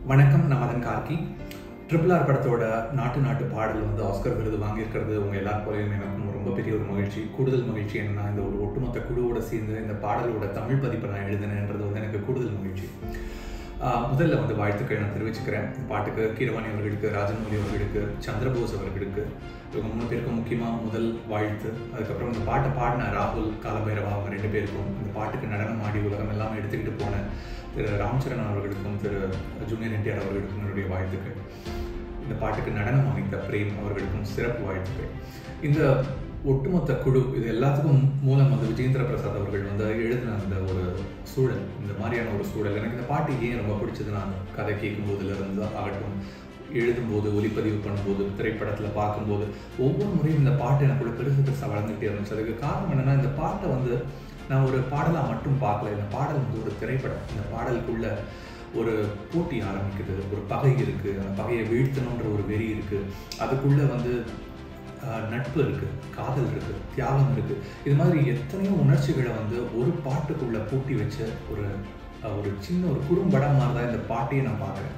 வணக்கம் நான் Madan Gargi triple R படத்தோட நாட்டு நாட்டு பாடல் வந்து ஆஸ்கர் விருது வாங்கியிருக்கிறது உங்கள் எல்லார் போலையும் எனக்கு ரொம்ப பெரிய ஒரு மகிழ்ச்சி கூடுதல் மகிழ்ச்சி என்னன்னா இந்த ஒரு ஒட்டுமொத்த குழுவோட சேர்ந்து இந்த பாடலோட தமிழ் பதிப்பை நான் எழுதினேன்றது வந்து எனக்கு கூடுதல் மகிழ்ச்சி ஆஹ் முதல்ல வந்து வாழ்த்துக்கள் நான் தெரிவிச்சுக்கிறேன் இந்த பாட்டுக்கு கீரவாணி அவர்களுக்கு ராஜமௌலி அவர்களுக்கு சந்திரபோஸ் அவர்களுக்கு இவங்க மூணு பேருக்கும் முக்கியமாக முதல் வாழ்த்து அதுக்கப்புறம் இந்த பாட்டை பாடின ராகுல் காலபைரவா அவங்க ரெண்டு பேருக்கும் இந்த பாட்டுக்கு நடனம் ஆடி உலகம் எல்லாம் எடுத்துக்கிட்டு போன திரு ராம்சரண் அவர்களுக்கும் திரு ஜூனியர் என்டிஆர் அவர்களுக்கும் என்னுடைய வாழ்த்துக்கள் இந்த பாட்டுக்கு நடனம் அமைத்த பிரேம் அவர்களுக்கும் சிறப்பு வாழ்த்துக்கள் இந்த ஒட்டுமொத்த குழு இது எல்லாத்துக்கும் மூலம் வந்து விஜேந்திர பிரசாத் அவர்கள் வந்து எழுதின அந்த ஒரு சூழல் இந்த மாதிரியான ஒரு சூழல் எனக்கு இந்த பாட்டு ஏன் ரொம்ப பிடிச்சது நான் கதை கேட்கும் போதுல இருந்து ஆகட்டும் எழுதும்போது ஒளிப்பதிவு பண்ணும்போது திரைப்படத்தில் பார்க்கும்போது ஒவ்வொரு முறையும் இந்த பாட்டு எனக்குள்ள பெருசு பெருசாக வளர்ந்துகிட்டே இருந்துச்சு அதுக்கு காரணம் என்னன்னா இந்த பாட்டை வந்து நான் ஒரு பாடலாக மட்டும் பார்க்கல இந்த பாடல் வந்து ஒரு திரைப்படம் இந்த பாடலுக்குள்ள ஒரு போட்டி ஆரம்பிக்குது ஒரு பகை இருக்கு அந்த பகையை வீழ்த்தணுன்ற ஒரு வெறி இருக்கு அதுக்குள்ள வந்து ஆஹ், நட்பு இருக்கு காதல் இருக்கு தியாகம் இருக்கு இது மாதிரி எத்தனையோ உணர்ச்சிகளை வந்து ஒரு பாட்டுக்குள்ள பூட்டி வச்ச ஒரு ஆஹ், ஒரு சின்ன ஒரு குறும்படம் மாதிரி தான் இந்த பாட்டையே நான் பார்க்குறேன்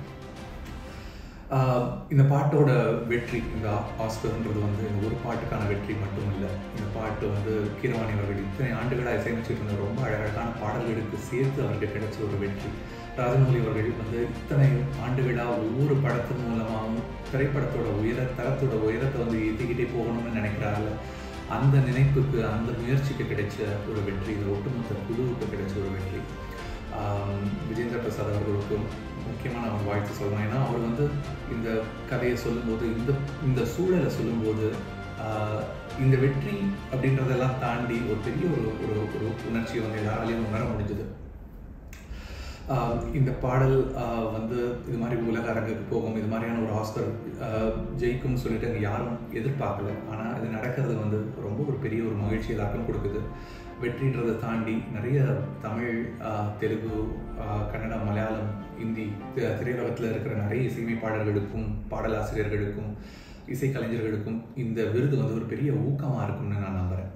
ஆஹ் இந்த பாட்டோட வெற்றி இந்த ஆஸ்கர்ன்றது வந்து இந்த ஒரு பாட்டுக்கான வெற்றி மட்டும் இல்லை இந்த பாட்டு வந்து கீரவாணி அவர்கள் இத்தனை ஆண்டுகளாக இசையமைச்சிட்டு இருந்த ரொம்ப அழகழகான பாடல்களுக்கு சேர்த்து அவருக்கு கிடைச்ச ஒரு வெற்றி ராஜமௌலி அவர்கள் வந்து இத்தனை ஆண்டுகளாக ஒவ்வொரு படத்தின் மூலமாகவும் திரைப்படத்தோட உயர தரத்தோட உயரத்தை வந்து ஏற்றிக்கிட்டே போகணும்னு நினைக்கிறார்கள் அந்த நினைப்புக்கு அந்த முயற்சிக்கு கிடைச்ச ஒரு வெற்றி இந்த ஒட்டுமொத்த குழுவுக்கு கிடைச்ச ஒரு வெற்றி ஆம், விஜேந்திர பிரசாத் அவர்களுக்கும் முக்கியமாக நான் வாழ்த்து சொல்றேன் ஏன்னா அவர் வந்து இந்த கதையை சொல்லும்போது இந்த இந்த சூழலை சொல்லும்போது ஆஹ், இந்த வெற்றி அப்படின்றதெல்லாம் தாண்டி ஒரு பெரிய ஒரு ஒரு ஒரு உணர்ச்சியை வந்து எல்லாராலையும் உணர முடிஞ்சது ஆஹ் இந்த பாடல் ஆஹ் வந்து இது மாதிரி உலக அரங்குக்கு போகும் இது மாதிரியான ஒரு ஆஸ்கர் ஆஹ் ஜெயிக்கும்னு சொல்லிட்டு அங்கே யாரும் எதிர்பார்க்கல ஆனால் இது நடக்கிறது வந்து ரொம்ப ஒரு பெரிய ஒரு மகிழ்ச்சி எல்லாருக்கும் கொடுக்குது வெற்றின்றதை தாண்டி நிறைய தமிழ் ஆஹ் தெலுங்கு ஆஹ் கன்னடம் மலையாளம் இந்தி தி- திரையுலகத்தில் இருக்கிற நிறைய இசையமைப்பாளர்களுக்கும் பாடலாசிரியர்களுக்கும் இசைக்கலைஞர்களுக்கும் இந்த விருது வந்து ஒரு பெரிய ஊக்கமாக இருக்கும்னு நான் நம்புகிறேன்